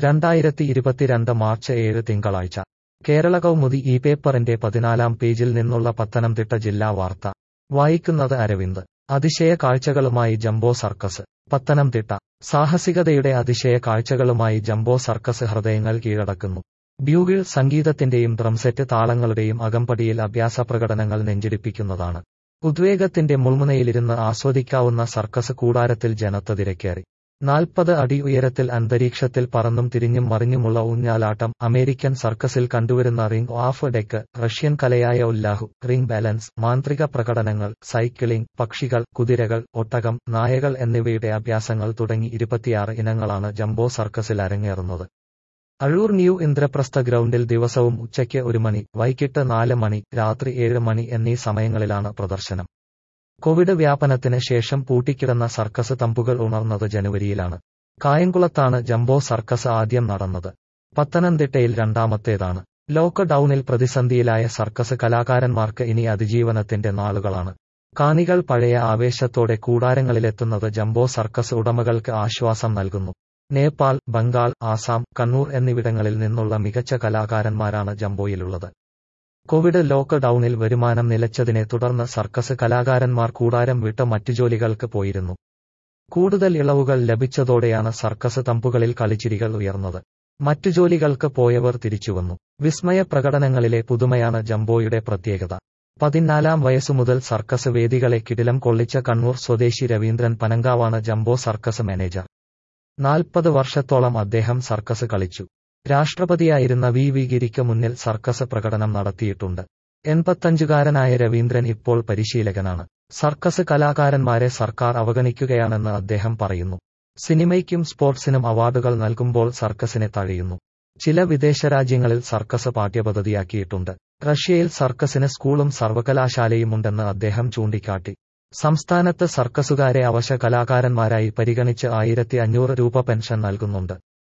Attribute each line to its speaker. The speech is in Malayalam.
Speaker 1: രണ്ടായിരത്തി ഇരുപത്തിരണ്ട് മാർച്ച് ഏഴ് തിങ്കളാഴ്ച കേരള കൗമുദി ഈ പേപ്പറിന്റെ പതിനാലാം പേജിൽ നിന്നുള്ള പത്തനംതിട്ട ജില്ലാ വാർത്ത വായിക്കുന്നത് അരവിന്ദ് അതിശയ കാഴ്ചകളുമായി ജംബോ സർക്കസ് പത്തനംതിട്ട സാഹസികതയുടെ അതിശയ കാഴ്ചകളുമായി ജംബോ സർക്കസ് ഹൃദയങ്ങൾ കീഴടക്കുന്നു ബ്യൂഗിൾ സംഗീതത്തിന്റെയും ഡ്രംസെറ്റ് താളങ്ങളുടെയും അകമ്പടിയിൽ അഭ്യാസ പ്രകടനങ്ങൾ നെഞ്ചിടിപ്പിക്കുന്നതാണ് ഉദ്വേഗത്തിന്റെ മുൾമുനയിലിരുന്ന് ആസ്വദിക്കാവുന്ന സർക്കസ് കൂടാരത്തിൽ ജനത്ത തിരക്കേറി നാൽപ്പത് അടി ഉയരത്തിൽ അന്തരീക്ഷത്തിൽ പറന്നും തിരിഞ്ഞും മറിഞ്ഞുമുള്ള ഊഞ്ഞാലാട്ടം അമേരിക്കൻ സർക്കസിൽ കണ്ടുവരുന്ന റിംഗ് ഓഫ് ഡെക്ക് റഷ്യൻ കലയായ ഉല്ലാഹു റിംഗ് ബാലൻസ് മാന്ത്രിക പ്രകടനങ്ങൾ സൈക്ലിംഗ് പക്ഷികൾ കുതിരകൾ ഒട്ടകം നായകൾ എന്നിവയുടെ അഭ്യാസങ്ങൾ തുടങ്ങി ഇരുപത്തിയാറ് ഇനങ്ങളാണ് ജംബോ സർക്കസിൽ അരങ്ങേറുന്നത് അഴൂർ ന്യൂ ഇന്ദ്രപ്രസ്ഥ ഗ്രൗണ്ടിൽ ദിവസവും ഉച്ചയ്ക്ക് ഒരു മണി വൈകിട്ട് നാല് മണി രാത്രി ഏഴ് മണി എന്നീ സമയങ്ങളിലാണ് പ്രദർശനം കോവിഡ് വ്യാപനത്തിന് ശേഷം പൂട്ടിക്കിടന്ന സർക്കസ് തമ്പുകൾ ഉണർന്നത് ജനുവരിയിലാണ് കായംകുളത്താണ് ജംബോ സർക്കസ് ആദ്യം നടന്നത് പത്തനംതിട്ടയിൽ രണ്ടാമത്തേതാണ് ലോക്ക്ഡൌണിൽ പ്രതിസന്ധിയിലായ സർക്കസ് കലാകാരന്മാർക്ക് ഇനി അതിജീവനത്തിന്റെ നാളുകളാണ് കാണികൾ പഴയ ആവേശത്തോടെ കൂടാരങ്ങളിലെത്തുന്നത് ജംബോ സർക്കസ് ഉടമകൾക്ക് ആശ്വാസം നൽകുന്നു നേപ്പാൾ ബംഗാൾ ആസാം കണ്ണൂർ എന്നിവിടങ്ങളിൽ നിന്നുള്ള മികച്ച കലാകാരന്മാരാണ് ജംബോയിലുള്ളത് കോവിഡ് ലോക്ക് ഡൌണിൽ വരുമാനം നിലച്ചതിനെ തുടർന്ന് സർക്കസ് കലാകാരന്മാർ കൂടാരം വിട്ട് മറ്റു ജോലികൾക്ക് പോയിരുന്നു കൂടുതൽ ഇളവുകൾ ലഭിച്ചതോടെയാണ് സർക്കസ് തമ്പുകളിൽ കളിച്ചിരികൾ ഉയർന്നത് മറ്റു ജോലികൾക്ക് പോയവർ തിരിച്ചുവന്നു വിസ്മയ പ്രകടനങ്ങളിലെ പുതുമയാണ് ജംബോയുടെ പ്രത്യേകത പതിനാലാം വയസ്സുമുതൽ സർക്കസ് വേദികളെ കിടിലം കൊള്ളിച്ച കണ്ണൂർ സ്വദേശി രവീന്ദ്രൻ പനങ്കാവാണ് ജംബോ സർക്കസ് മാനേജർ നാൽപ്പത് വർഷത്തോളം അദ്ദേഹം സർക്കസ് കളിച്ചു രാഷ്ട്രപതിയായിരുന്ന വി വി ഗിരിക്ക് മുന്നിൽ സർക്കസ് പ്രകടനം നടത്തിയിട്ടുണ്ട് എൺപത്തഞ്ചുകാരനായ രവീന്ദ്രൻ ഇപ്പോൾ പരിശീലകനാണ് സർക്കസ് കലാകാരന്മാരെ സർക്കാർ അവഗണിക്കുകയാണെന്ന് അദ്ദേഹം പറയുന്നു സിനിമയ്ക്കും സ്പോർട്സിനും അവാർഡുകൾ നൽകുമ്പോൾ സർക്കസിനെ തഴയുന്നു ചില വിദേശ രാജ്യങ്ങളിൽ സർക്കസ് പാഠ്യപദ്ധതിയാക്കിയിട്ടുണ്ട് റഷ്യയിൽ സർക്കസിന് സ്കൂളും സർവകലാശാലയുമുണ്ടെന്ന് അദ്ദേഹം ചൂണ്ടിക്കാട്ടി സംസ്ഥാനത്ത് സർക്കസുകാരെ അവശ കലാകാരന്മാരായി പരിഗണിച്ച് ആയിരത്തി അഞ്ഞൂറ് രൂപ പെൻഷൻ നൽകുന്നുണ്ട്